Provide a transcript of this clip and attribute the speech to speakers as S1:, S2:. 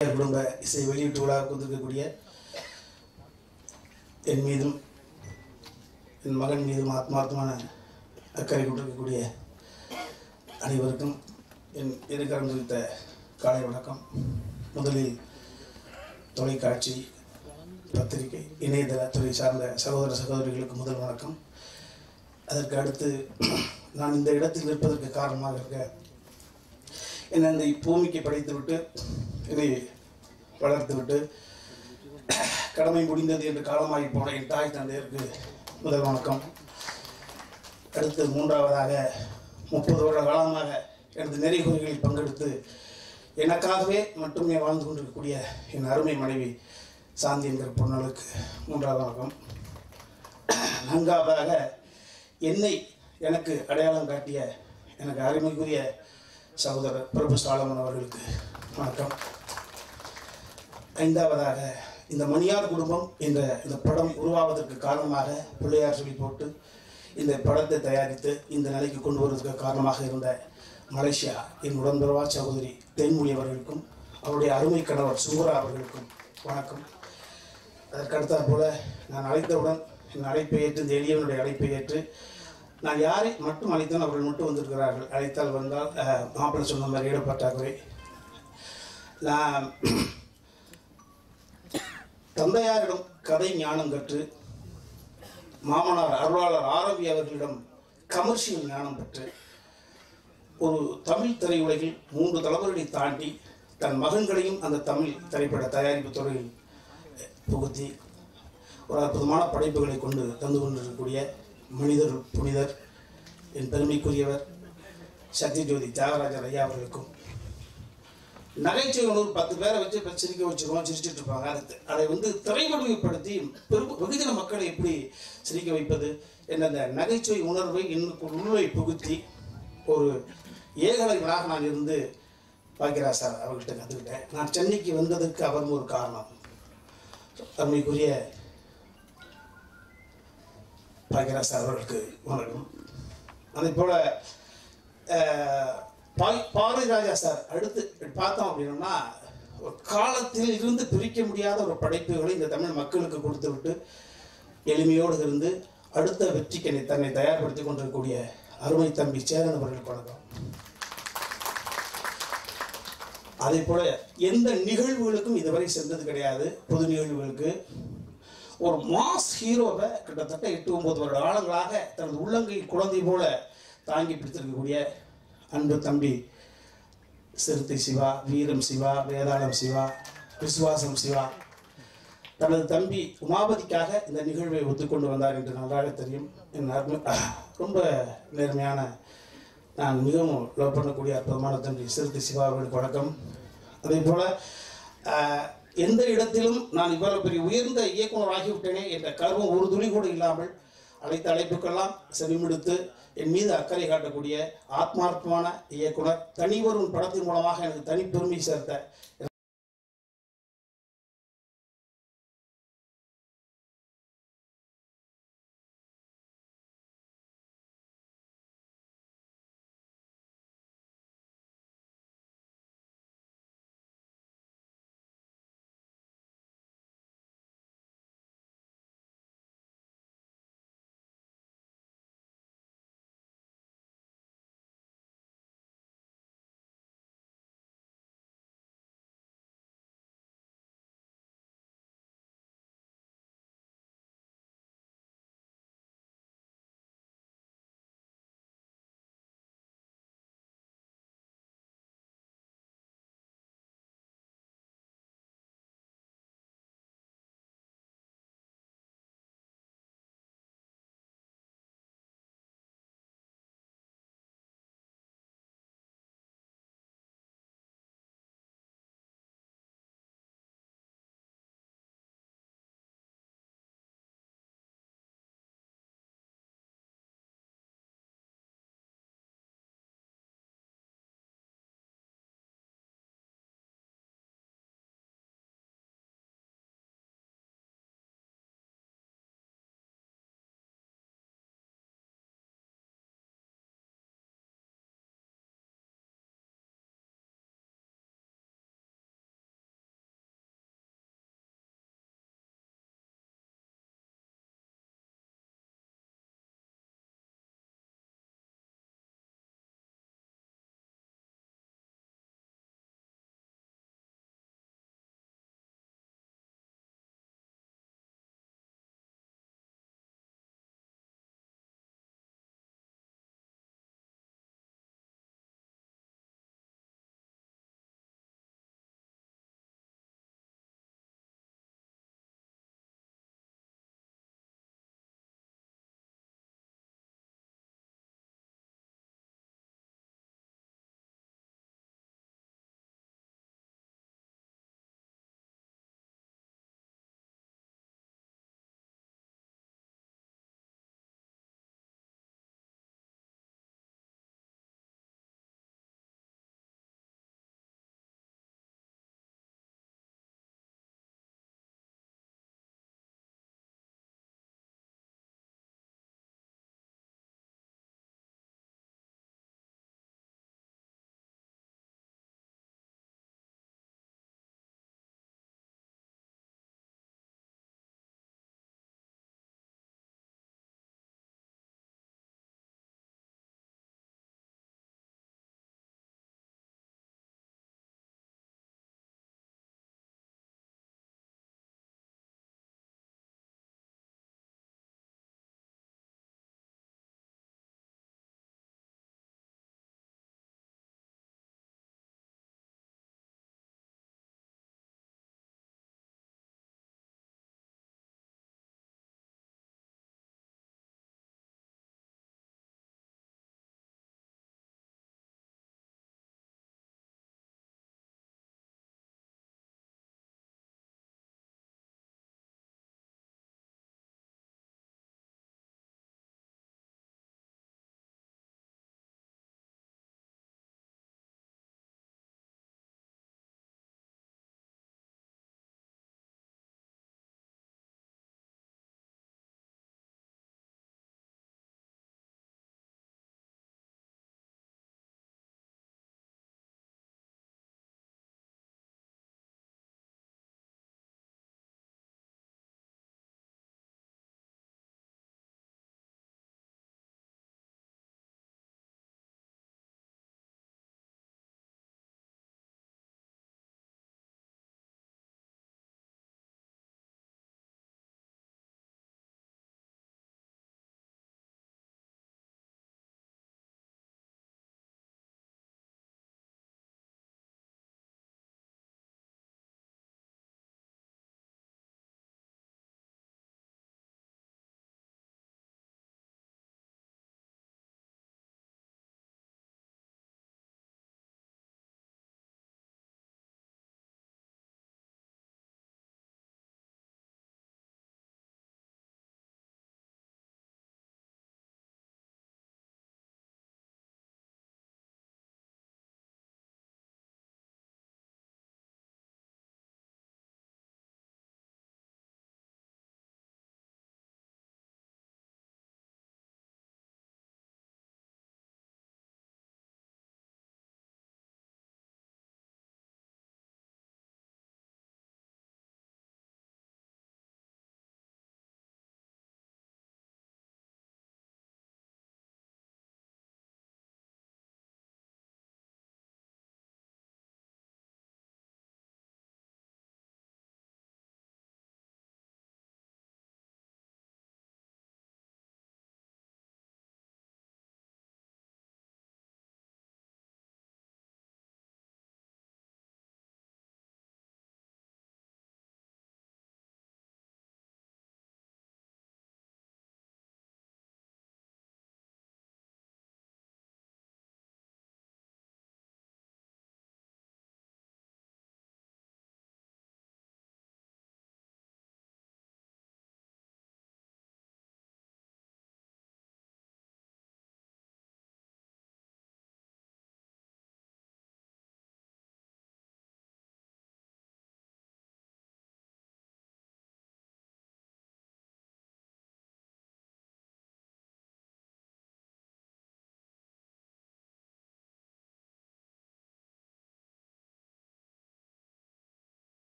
S1: குடும்ப இசை வெளியீட்டு விழாவுக்கு வந்திருக்கக்கூடிய என் மீதும் என் மகன் மீதும் ஆத்மார்த்தமான அக்கறை கொண்டிருக்கக்கூடிய அனைவருக்கும் என் இருக்கிறம் குறித்த காலை வணக்கம் முதலில் தொலைக்காட்சி பத்திரிகை இணையதள துறை சார்ந்த சகோதர சகோதரிகளுக்கு முதல் வணக்கம் அதற்கு அடுத்து நான் இந்த இடத்தில் இருப்பதற்கு காரணமாக இருக்க என்னை இந்த பூமிக்கு படைத்துவிட்டு என்னை வளர்த்துவிட்டு கடமை முடிந்தது என்று காலமாகி போன என் தாய் தந்தையருக்கு முதல் வணக்கம் அடுத்து மூன்றாவதாக முப்பது வருட காலமாக எனது நெறிகுறிகளில் பங்கெடுத்து எனக்காகவே மட்டுமே வாழ்ந்து கொண்டிருக்கக்கூடிய என் அருமை மனைவி சாந்தி என்கிற பொண்ணலுக்கு மூன்றாவது வணக்கம் நான்காவதாக என்னை எனக்கு அடையாளம் காட்டிய எனக்கு அருமைக்குரிய சகோதரர் பிரபு சாலமன் அவர்களுக்கு வணக்கம் ஐந்தாவதாக இந்த மணியார் குடும்பம் என்ற இந்த படம் உருவாவதற்கு காரணமாக பிள்ளையார் சொல்லி போட்டு இந்த படத்தை தயாரித்து இந்த நிலைக்கு கொண்டு வருவதற்கு காரணமாக இருந்த மலேசியா என் உடன்பிறவா சகோதரி தென்மொழி அவர்களுக்கும் அவருடைய அருமை கணவர் சுந்தரா அவர்களுக்கும் வணக்கம் அதற்கு அடுத்தாற் போல நான் அழைத்தவுடன் என் அழைப்பை ஏற்று இந்த எளியவனுடைய அழைப்பை ஏற்று நான் யாரை மட்டும் அழைத்தால் அவர்கள் மட்டும் வந்திருக்கிறார்கள் அழைத்தால் வந்தால் அஹ், மாப்பிள்ளை சொன்ன மாதிரி இடப்பற்றாக்குறை நான் தந்தையாரிடம் கதை ஞானம் கற்று மாமனார் அருளாளர் ஆரம்பி அவர்களிடம் கமர்ஷியல் ஞானம் பெற்று ஒரு தமிழ் திரையுலகில் மூன்று தலைவர்களை தாண்டி தன் மகன்களையும் அந்த தமிழ் திரைப்பட தயாரிப்பு துறையில் புகுத்தி ஒரு அற்புதமான படைப்புகளை கொண்டு தந்து கொண்டிருக்கக்கூடிய மனிதர் புனிதர் என் பெருமைக்குரியவர் சத்யஜோதி தியாகராஜர் ஐயா அவர்களுக்கும் நகைச்சுவை ஒரு பத்து பேரை வச்சு இப்ப சிரிக்க வச்சிருவோம் சிரிச்சிட்டு இருப்பாங்க அது அதை வந்து திரைவடிவுப்படுத்தி பெரும் வெகுஜன மக்களை எப்படி சிரிக்க வைப்பது என்ற அந்த நகைச்சுவை உணர்வை இன்னும் உள்வை புகுத்தி ஒரு ஏகலைவனாக நான் இருந்து பாக்கியராஜ் சார் அவர்கிட்ட கற்றுக்கிட்டேன் நான் சென்னைக்கு வந்ததுக்கு அவரும் ஒரு காரணம் அருமைக்குரிய பாக்கியராஜ் சார் அவர்களுக்கு வணக்கம் அதே போல் பாய் பாரதிராஜா சார் அடுத்து பார்த்தோம் அப்படின்னா ஒரு காலத்தில் இருந்து பிரிக்க முடியாத ஒரு படைப்புகளை இந்த தமிழ் மக்களுக்கு கொடுத்து விட்டு எளிமையோடு இருந்து அடுத்த வெற்றிக்கனை தன்னை தயார்படுத்தி கொண்டிருக்கக்கூடிய அருமை தம்பி சேரன் அவர்களுக்கு வணக்கம் அதே போல எந்த நிகழ்வுகளுக்கும் இதுவரை சென்றது கிடையாது பொது நிகழ்வுகளுக்கு ஒரு மாஸ் ஹீரோவை கிட்டத்தட்ட எட்டு ஒன்பது வருட காலங்களாக தனது உள்ளங்கை குழந்தை போல தாங்கி பிடித்திருக்கக்கூடிய அன்பு தம்பி சிறுத்தை சிவா வீரம் சிவா வேதாளம் சிவா விசுவாசம் சிவா தனது தம்பி உமாபதிக்காக இந்த நிகழ்வை ஒத்துக்கொண்டு வந்தார் என்று நன்றாக தெரியும் என் அருமை ரொம்ப நேர்மையான நான் மிகவும் லவ் பண்ணக்கூடிய அற்புதமான தம்பி சிறுத்தை சிவா அவர்களுக்கு வணக்கம் அதே போல் ஆஹ், எந்த இடத்திலும் நான் இவ்வளவு பெரிய உயர்ந்த இயக்குனர் ஆகிவிட்டேனே என்ற கர்வம் ஒரு துளி கூட இல்லாமல் அழைத்த அழைப்புக்கெல்லாம் செவிமெடுத்து என் மீது அக்கறை காட்டக்கூடிய ஆத்மார்த்தமான இயக்குனர் தனிவரும் படத்தின் மூலமாக எனக்கு தனிப்பெருமை சேர்த்த